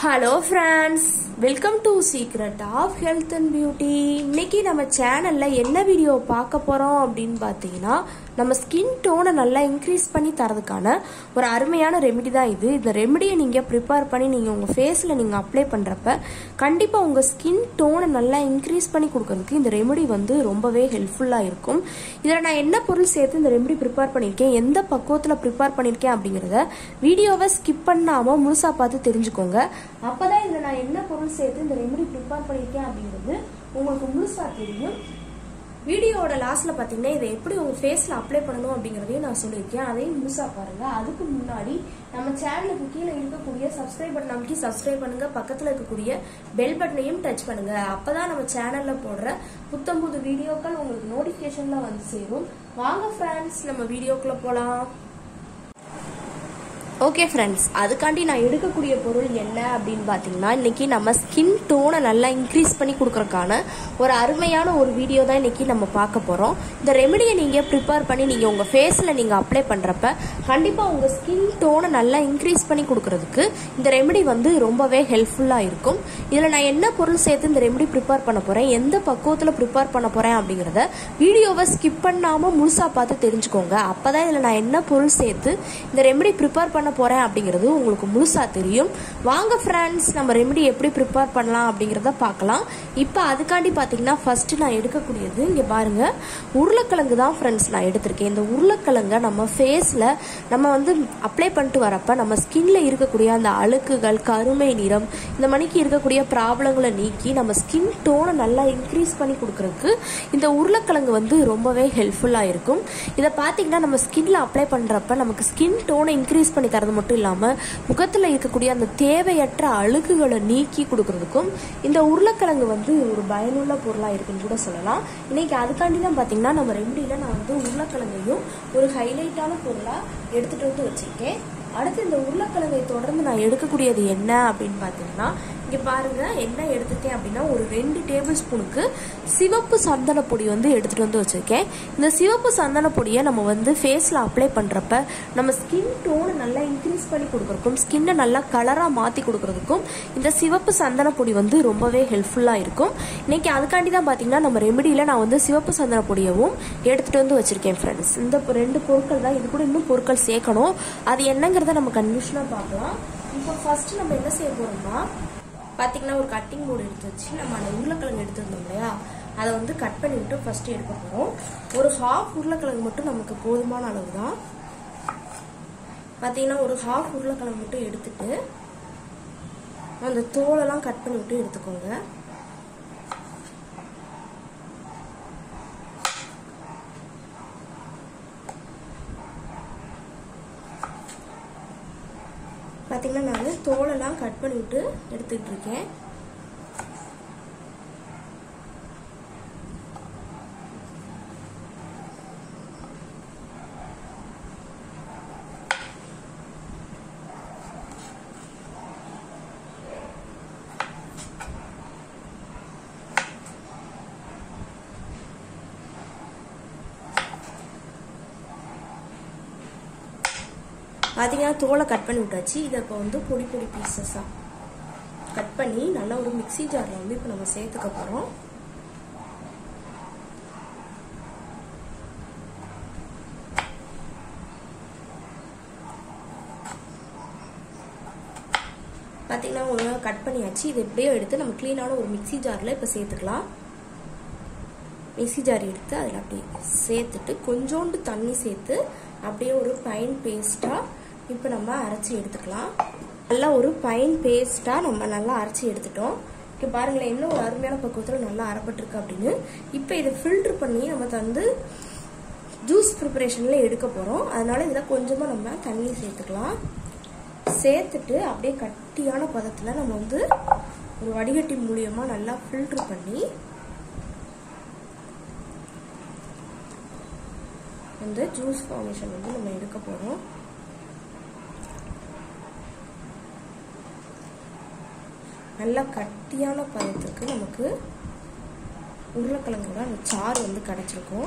hello friends welcome to secret of health and beauty இன்னைக்கு நம்ம சேனல்ல என்ன வீடியோ பார்க்க போறோம் அப்படின்னு பார்த்தீங்கன்னா நம்ம ஸ்கின் டோனை நல்லா இன்க்ரீஸ் பண்ணி தரதுக்கான ஒரு அருமையான ரெமெடி தான் இது இந்த ரெமெடியை நீங்கள் ப்ரிப்பேர் பண்ணி நீங்கள் உங்கள் ஃபேஸில் நீங்கள் அப்ளை பண்ணுறப்ப கண்டிப்பாக உங்கள் ஸ்கின் டோனை நல்லா இன்க்ரீஸ் பண்ணி கொடுக்கறதுக்கு இந்த ரெமெடி வந்து ரொம்பவே ஹெல்ப்ஃபுல்லாக இருக்கும் இதில் நான் என்ன பொருள் சேர்த்து இந்த ரெமெடி ப்ரிப்பேர் பண்ணியிருக்கேன் எந்த பக்குவத்தில் ப்ரிப்பேர் பண்ணியிருக்கேன் அப்படிங்கிறத வீடியோவை ஸ்கிப் பண்ணாமல் முழுசாக பார்த்து தெரிஞ்சுக்கோங்க அப்பதான் இதில் நான் என்ன பொருள் சேர்த்து இந்த ரெமெடி ப்ரிப்பேர் பண்ணியிருக்கேன் அப்படிங்கிறது உங்களுக்கு முழுசாக தெரியும் வீடியோவோட லாஸ்ட்ல பாத்தீங்கன்னா இதை எப்படி உங்க ஃபேஸ்ல அப்ளை பண்ணணும் அப்படிங்கறதையும் நான் சொல்லியிருக்கேன் அதையும் முழுசா பாருங்க அதுக்கு முன்னாடி நம்ம சேனலுக்கு கீழே இருக்கக்கூடிய சப்ஸ்கிரைப் பட்டன் அமைக்கி சப்ஸ்கிரைப் பண்ணுங்க பக்கத்துல இருக்கக்கூடிய பெல் பட்டனையும் டச் பண்ணுங்க அப்பதான் நம்ம சேனல்ல போடுற புத்தம் புது வீடியோக்கள் உங்களுக்கு நோட்டிபிகேஷன்ல வந்து சேரும் வாங்க ஃப்ரெண்ட்ஸ் நம்ம வீடியோக்குள்ள போலாம் ஓகே ஃப்ரெண்ட்ஸ் அதுக்காண்டி நான் எடுக்கக்கூடிய பொருள் என்ன அப்படின்னு பார்த்தீங்கன்னா இன்னைக்கு நம்ம ஸ்கின் டோனை நல்லா இன்க்ரீஸ் பண்ணி கொடுக்கறக்கான ஒரு அருமையான ஒரு வீடியோ தான் இன்னைக்கு நம்ம பார்க்க போகிறோம் இந்த ரெமெடியை நீங்கள் ப்ரிப்பேர் பண்ணி நீங்கள் உங்கள் ஃபேஸில் நீங்கள் அப்ளை பண்ணுறப்ப கண்டிப்பாக உங்கள் ஸ்கின் டோனை நல்லா இன்க்ரீஸ் பண்ணி கொடுக்கறதுக்கு இந்த ரெமெடி வந்து ரொம்பவே ஹெல்ப்ஃபுல்லாக இருக்கும் இதில் நான் என்ன பொருள் சேர்த்து இந்த ரெமெடி ப்ரிப்பேர் பண்ண போகிறேன் எந்த பக்குவத்தில் ப்ரிப்பேர் பண்ண போகிறேன் அப்படிங்கிறத வீடியோவை ஸ்கிப் பண்ணாமல் முழுசாக பார்த்து தெரிஞ்சுக்கோங்க அப்போ தான் இதில் நான் என்ன பொருள் சேர்த்து இந்த ரெமெடி ப்ரிப்பேர் பண்ண போகிறேன் அப்படிங்கிறது உங்களுக்கு முழுசாக தெரியும் வாங்க ஃப்ரெண்ட்ஸ் நம்ம ரெமெடி எப்படி ப்ரிப்பேர் பண்ணலாம் அப்படிங்கிறத பார்க்கலாம் இப்போ அதுக்காண்டி பார்த்தீங்கன்னா ஃபர்ஸ்ட் நான் எடுக்கக்கூடியது இங்கே பாருங்க உருளைக்கிழங்கு தான் ஃப்ரெண்ட்ஸ் நான் எடுத்திருக்கேன் இந்த உருளைக்கிழங்கை நம்ம ஃபேஸில் நம்ம வந்து அப்ளை பண்ணிட்டு வரப்ப நம்ம ஸ்கின்ல இருக்கக்கூடிய அந்த அழுக்குகள் கருமை நிறம் இந்த மணிக்கு இருக்கக்கூடிய ப்ராப்ளங்களை நீக்கி நம்ம ஸ்கின் டோனை நல்லா இன்க்ரீஸ் பண்ணி கொடுக்கறதுக்கு இந்த உருளைக்கிழங்கு வந்து ரொம்பவே ஹெல்ப்ஃபுல்லாக இருக்கும் இதை பார்த்தீங்கன்னா நம்ம ஸ்கின்ல அப்ளை பண்ணுறப்ப நமக்கு ஸ்கின் டோனை இன்க்ரீஸ் பண்ணி தரது மட்டும் இல்லாமல் முகத்தில் இருக்கக்கூடிய அந்த தேவையற்ற அழுக்குகளை நீக்கி கொடுக்கறதுக்கும் இந்த உருளைக்கிழங்கு வந்து ஒரு பயனுள்ள பொருளாக இருக்குன்னு கூட சொல்லலாம் இன்னைக்கு அதுக்காண்டி தான் பார்த்தீங்கன்னா நம்ம ரெமடியில் நான் வந்து உருளைக்கிழங்கையும் ஒரு ஹைலைட்டான பொருளாக எடுத்துகிட்டு வந்து வச்சுருக்கேன் அடுத்து இந்த உருளைக்கிழங்கை தொடர்ந்து நான் எடுக்கக்கூடியது என்ன அப்படின்னு பார்த்தீங்கன்னா இங்கே பாருங்க என்ன எடுத்துட்டேன் அப்படின்னா ஒரு ரெண்டு டேபிள் ஸ்பூனுக்கு சிவப்பு சந்தன பொடி வந்து எடுத்துட்டு வந்து வச்சிருக்கேன் இந்த சிவப்பு சந்தன பொடியை நம்ம வந்து ஃபேஸில் அப்ளை பண்ணுறப்ப நம்ம ஸ்கின் டோனை நல்லா இன்க்ரீஸ் பண்ணி கொடுக்கறதுக்கும் ஸ்கின்னை நல்லா கலராக மாற்றி கொடுக்கறதுக்கும் இந்த சிவப்பு சந்தன பொடி வந்து ரொம்பவே ஹெல்ப்ஃபுல்லாக இருக்கும் இன்னைக்கு அதுக்காண்டி தான் பார்த்தீங்கன்னா நம்ம ரெமெடியில் நான் வந்து சிவப்பு சந்தன பொடியவும் எடுத்துட்டு வந்து வச்சிருக்கேன் ஃப்ரெண்ட்ஸ் இந்த ரெண்டு பொருட்கள் தான் இது கூட இன்னும் பொருட்கள் சேர்க்கணும் அது என்னங்கிறத நம்ம கன்ஃபியூஷனாக பார்க்கலாம் இப்போ ஃபர்ஸ்ட் நம்ம என்ன செய்ய போறோம்னா பார்த்தீங்கன்னா ஒரு கட்டிங் போர்டு எடுத்து வச்சு நம்ம அந்த உருளைக்கிழங்கு எடுத்துருந்தோம் இல்லையா அதை வந்து கட் பண்ணி விட்டு ஃபர்ஸ்ட் எடுக்க போகிறோம் ஒரு ஹாஃப் உருளைக்கிழங்கு மட்டும் நமக்கு போதுமான அளவு தான் பார்த்தீங்கன்னா ஒரு ஹாஃப் உருளைக்கிழங்கு மட்டும் எடுத்துட்டு அந்த தோலெல்லாம் கட் பண்ணி விட்டு எடுத்துக்கோங்க பார்த்தீங்கன்னா நான் தோலெல்லாம் கட் பண்ணி விட்டு எடுத்துக்கிட்டு இருக்கேன் பார்த்தீங்கன்னா தோலை கட் பண்ணி விட்டாச்சு இதை இப்போ வந்து பொடி பொடி பீசஸாக கட் பண்ணி நல்லா ஒரு மிக்சி ஜாரில் வந்து இப்போ நம்ம சேர்த்துக்க போகிறோம் பார்த்தீங்கன்னா ஒரு கட் பண்ணியாச்சு இதை எப்படியோ எடுத்து நம்ம க்ளீனான ஒரு மிக்சி ஜாரில் இப்போ சேர்த்துக்கலாம் மிக்சி ஜார் எடுத்து அதில் அப்படியே சேர்த்துட்டு கொஞ்சோண்டு தண்ணி சேர்த்து அப்படியே ஒரு பைன் பேஸ்ட்டாக இப்போ நம்ம அரைச்சி எடுத்துக்கலாம் நல்லா ஒரு பைன் பேஸ்ட்டாக நம்ம நல்லா அரைச்சி எடுத்துட்டோம் இப்போ பாருங்களேன் இன்னும் ஒரு அருமையான பக்குவத்தில் நல்லா அரைப்பட்டிருக்கு அப்படின்னு இப்போ இதை ஃபில்ட்ரு பண்ணி நம்ம வந்து ஜூஸ் ப்ரிப்பரேஷனில் எடுக்க போகிறோம் அதனால இதில் கொஞ்சமாக நம்ம தண்ணி சேர்த்துக்கலாம் சேர்த்துட்டு அப்படியே கட்டியான பதத்தில் நம்ம வந்து ஒரு வடிகட்டி மூலியமாக நல்லா ஃபில்ட்ரு பண்ணி வந்து ஜூஸ் ஃபார்மேஷன் வந்து நம்ம எடுக்க போகிறோம் நல்லா கட்டியான பதத்துக்கு நமக்கு உருளைக்கிழங்கோட அந்த சாறு வந்து கிடச்சிருக்கும்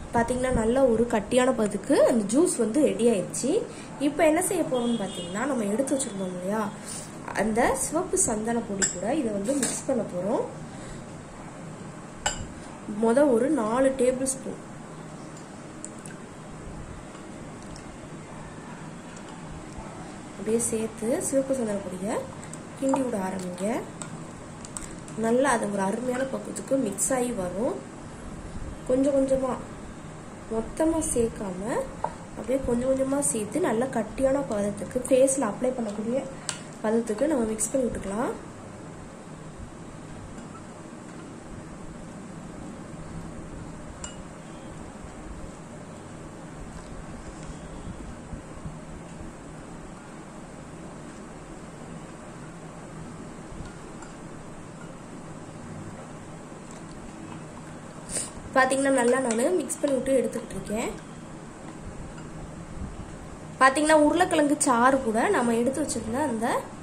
பார்த்தீங்கன்னா நல்ல ஒரு கட்டியான பதுக்கு அந்த ஜூஸ் வந்து ரெடி ஆயிடுச்சு இப்போ என்ன செய்ய போறோம்னு பார்த்தீங்கன்னா நம்ம எடுத்து வச்சிருந்தோம் இல்லையா அந்த சிவப்பு சந்தன பொடி கூட இதை வந்து மிக்ஸ் பண்ண போகிறோம் முத ஒரு நாலு டேபிள் ஸ்பூன் அப்படியே சேர்த்து சிவப்பு சந்தன பொடியை கிண்டி விட ஆரம்பிங்க நல்லா அது ஒரு அருமையான பக்குவத்துக்கு மிக்ஸ் ஆகி வரும் கொஞ்சம் கொஞ்சமாக மொத்தமாக சேர்க்காம அப்படியே கொஞ்சம் கொஞ்சமாக சேர்த்து நல்லா கட்டியான பதத்துக்கு ஃபேஸில் அப்ளை பண்ணக்கூடிய பதத்துக்கு நம்ம மிக்ஸ் பண்ணி விட்டுக்கலாம் பார்த்தீங்கன்னா நல்லா நான் மிக்ஸ் பண்ணி விட்டு எடுத்துக்கிட்டு இருக்கேன் பார்த்தீங்கன்னா உருளைக்கிழங்கு சாறு கூட நம்ம எடுத்து வச்சிருந்த அந்த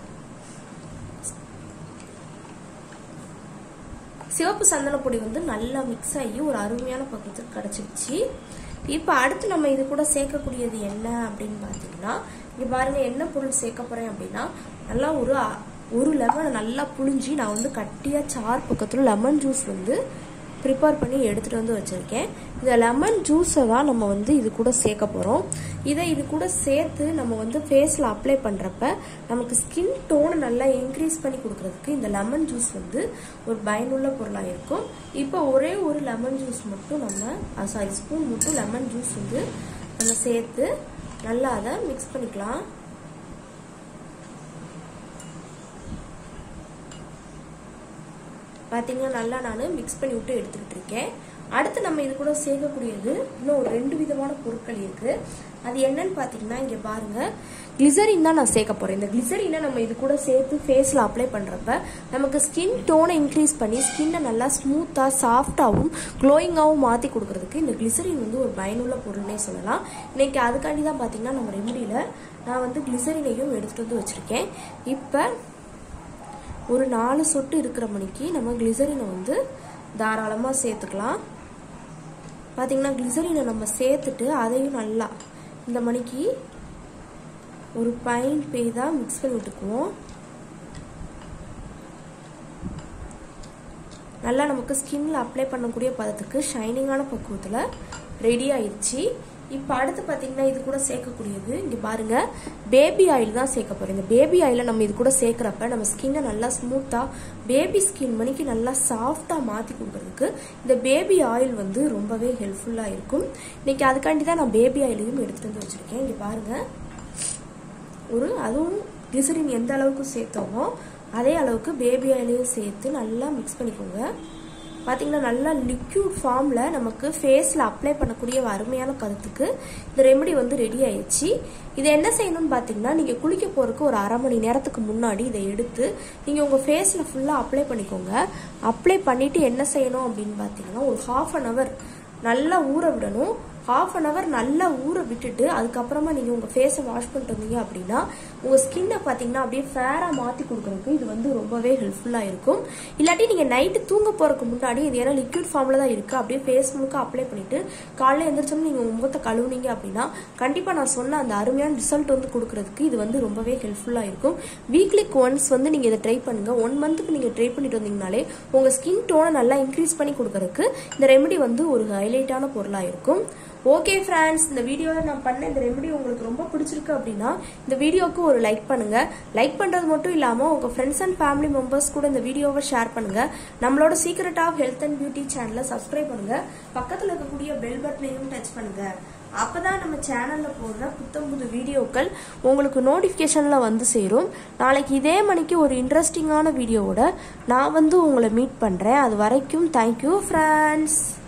சிவப்பு சந்தன பொடி வந்து நல்லா மிக்ஸ் ஆகி ஒரு அருமையான பக்கத்துக்கு கிடச்சிருச்சு இப்போ அடுத்து நம்ம இது கூட சேர்க்கக்கூடியது என்ன அப்படின்னு பார்த்தீங்கன்னா இங்கே பாருங்க என்ன பொருள் சேர்க்க போறேன் அப்படின்னா நல்லா ஒரு ஒரு லெமனை நல்லா புழிஞ்சி நான் வந்து கட்டியாக சார் பக்கத்தில் லெமன் ஜூஸ் வந்து ப்ரிப்பேர் பண்ணி எடுத்துகிட்டு வந்து வச்சுருக்கேன் இந்த லெமன் ஜூஸை தான் நம்ம வந்து இது கூட சேர்க்க போகிறோம் இதை இது கூட சேர்த்து நம்ம வந்து ஃபேஸில் அப்ளை பண்ணுறப்ப நமக்கு ஸ்கின் டோனை நல்லா இன்க்ரீஸ் பண்ணி கொடுக்கறதுக்கு இந்த லெமன் ஜூஸ் வந்து ஒரு பயனுள்ள பொருளாக இருக்கும் இப்போ ஒரே ஒரு லெமன் ஜூஸ் மட்டும் நம்ம சாரி ஸ்பூன் மட்டும் லெமன் ஜூஸ் வந்து நம்ம சேர்த்து நல்லா அதை மிக்ஸ் பண்ணிக்கலாம் பார்த்தீங்கன்னா நல்லா நான் மிக்ஸ் பண்ணி விட்டு எடுத்துக்கிட்டு இருக்கேன் அடுத்து நம்ம இது கூட சேர்க்கக்கூடியது இன்னும் ஒரு ரெண்டு விதமான பொருட்கள் இருக்கு அது என்னன்னு பார்த்தீங்கன்னா இங்கே பாருங்க கிளிசரின் தான் நான் சேர்க்க போறேன் இந்த கிளிசரினை நம்ம இது கூட சேர்த்து ஃபேஸில் அப்ளை பண்ணுறப்ப நமக்கு ஸ்கின் டோனை இன்க்ரீஸ் பண்ணி ஸ்கின்னை நல்லா ஸ்மூத்தாக சாஃப்டாகவும் க்ளோயிங்காகவும் மாற்றி கொடுக்கறதுக்கு இந்த கிளிசரின் வந்து ஒரு பயனுள்ள பொருள்னே சொல்லலாம் இன்னைக்கு அதுக்காண்டி தான் பார்த்தீங்கன்னா நம்ம ரெமடியில் நான் வந்து கிளிசரினையும் எடுத்துகிட்டு வந்து வச்சுருக்கேன் இப்போ ஒரு நாலு சொட்டு இருக்கிற மணிக்கு நம்ம கிளிசரினை வந்து தாராளமாக சேர்த்துக்கலாம் பார்த்தீங்கன்னா கிளிசரினை நம்ம சேர்த்துட்டு அதையும் நல்லா இந்த மணிக்கு ஒரு பைன் பே தான் மிக்ஸ் பண்ணி விட்டுக்குவோம் நல்லா நமக்கு ஸ்கின்ல அப்ளை பண்ணக்கூடிய பதத்துக்கு ஷைனிங்கான பக்குவத்தில் ரெடி ஆயிடுச்சு இப்போ அடுத்து பார்த்தீங்கன்னா இது கூட சேர்க்கக்கூடியது இங்கே பாருங்க பேபி ஆயில் தான் சேர்க்க போறோம் இந்த பேபி ஆயிலை நம்ம இது கூட சேர்க்குறப்ப நம்ம ஸ்கின்னை நல்லா ஸ்மூத்தாக பேபி ஸ்கின் மணிக்கு நல்லா சாஃப்டாக மாற்றி கொடுக்கறதுக்கு இந்த பேபி ஆயில் வந்து ரொம்பவே ஹெல்ப்ஃபுல்லாக இருக்கும் இன்னைக்கு அதுக்காண்டி தான் நான் பேபி ஆயிலையும் எடுத்துட்டு வந்து வச்சிருக்கேன் இங்கே பாருங்க ஒரு அதுவும் கிளிசரின் எந்த அளவுக்கு சேர்த்தோமோ அதே அளவுக்கு பேபி ஆயிலையும் சேர்த்து நல்லா மிக்ஸ் பண்ணிக்கோங்க பார்த்தீங்கன்னா நல்லா லிக்யூட் ஃபார்மில் நமக்கு ஃபேஸில் அப்ளை பண்ணக்கூடிய அருமையான பதத்துக்கு இந்த ரெமெடி வந்து ரெடி ஆயிடுச்சு இதை என்ன செய்யணும்னு பார்த்தீங்கன்னா நீங்கள் குளிக்க போகிறதுக்கு ஒரு அரை மணி நேரத்துக்கு முன்னாடி இதை எடுத்து நீங்கள் உங்கள் ஃபேஸில் ஃபுல்லாக அப்ளை பண்ணிக்கோங்க அப்ளை பண்ணிவிட்டு என்ன செய்யணும் அப்படின்னு பார்த்தீங்கன்னா ஒரு ஹாஃப் அன் ஹவர் நல்லா ஊற விடணும் ஹாஃப் அன் ஹவர் நல்லா ஊற விட்டுட்டு அதுக்கப்புறமா நீங்கள் உங்கள் ஃபேஸை வாஷ் பண்ணிட்டு வந்தீங்க அப்படின்னா உங்கள் ஸ்கின்னை பார்த்தீங்கன்னா அப்படியே ஃபேராக மாற்றி கொடுக்குறதுக்கு இது வந்து ரொம்பவே ஹெல்ப்ஃபுல்லாக இருக்கும் இல்லாட்டி நீங்கள் நைட்டு தூங்க போகிறதுக்கு முன்னாடி இது ஏன்னா லிக்விட் ஃபார்மில் தான் இருக்குது அப்படியே ஃபேஸ் முழுக்க அப்ளை பண்ணிவிட்டு காலையில் எழுந்திரிச்சோம் நீங்கள் உங்கள் முகத்தை கழுவுனீங்க அப்படின்னா கண்டிப்பாக நான் சொன்ன அந்த அருமையான ரிசல்ட் வந்து கொடுக்குறதுக்கு இது வந்து ரொம்பவே ஹெல்ப்ஃபுல்லாக இருக்கும் வீக்லிக்கு ஒன்ஸ் வந்து நீங்கள் இதை ட்ரை பண்ணுங்கள் ஒன் மந்த்துக்கு நீங்கள் ட்ரை பண்ணிட்டு வந்தீங்கனாலே உங்கள் ஸ்கின் டோனை நல்லா இன்க்ரீஸ் பண்ணி கொடுக்கறதுக்கு இந்த ரெமெடி வந்து ஒரு ஹைலைட்டான பொருளாக இருக்கும் ஓகே ஃப்ரெண்ட்ஸ் இந்த வீடியோவில் நான் பண்ண இந்த ரெமெடி உங்களுக்கு ரொம்ப பிடிச்சிருக்கு அப்படின்னா இந்த வீடியோவுக்கு ஒரு லைக் பண்ணுங்க லைக் பண்ணுறது மட்டும் இல்லாமல் உங்கள் ஃப்ரெண்ட்ஸ் அண்ட் ஃபேமிலி மெம்பர்ஸ் கூட இந்த வீடியோவை ஷேர் பண்ணுங்க நம்மளோட secret of health and beauty சேனலை சப்ஸ்கிரைப் பண்ணுங்க பக்கத்தில் இருக்கக்கூடிய பெல் பட்டனையும் டச் பண்ணுங்க அப்பதான் நம்ம சேனல்ல போடுற புத்தம் புது வீடியோக்கள் உங்களுக்கு நோட்டிஃபிகேஷன்ல வந்து சேரும் நாளைக்கு இதே மணிக்கு ஒரு இன்ட்ரெஸ்டிங்கான வீடியோவோட நான் வந்து உங்களை மீட் பண்றேன் அது வரைக்கும் தேங்க்யூ ஃப்ரெண்ட்ஸ்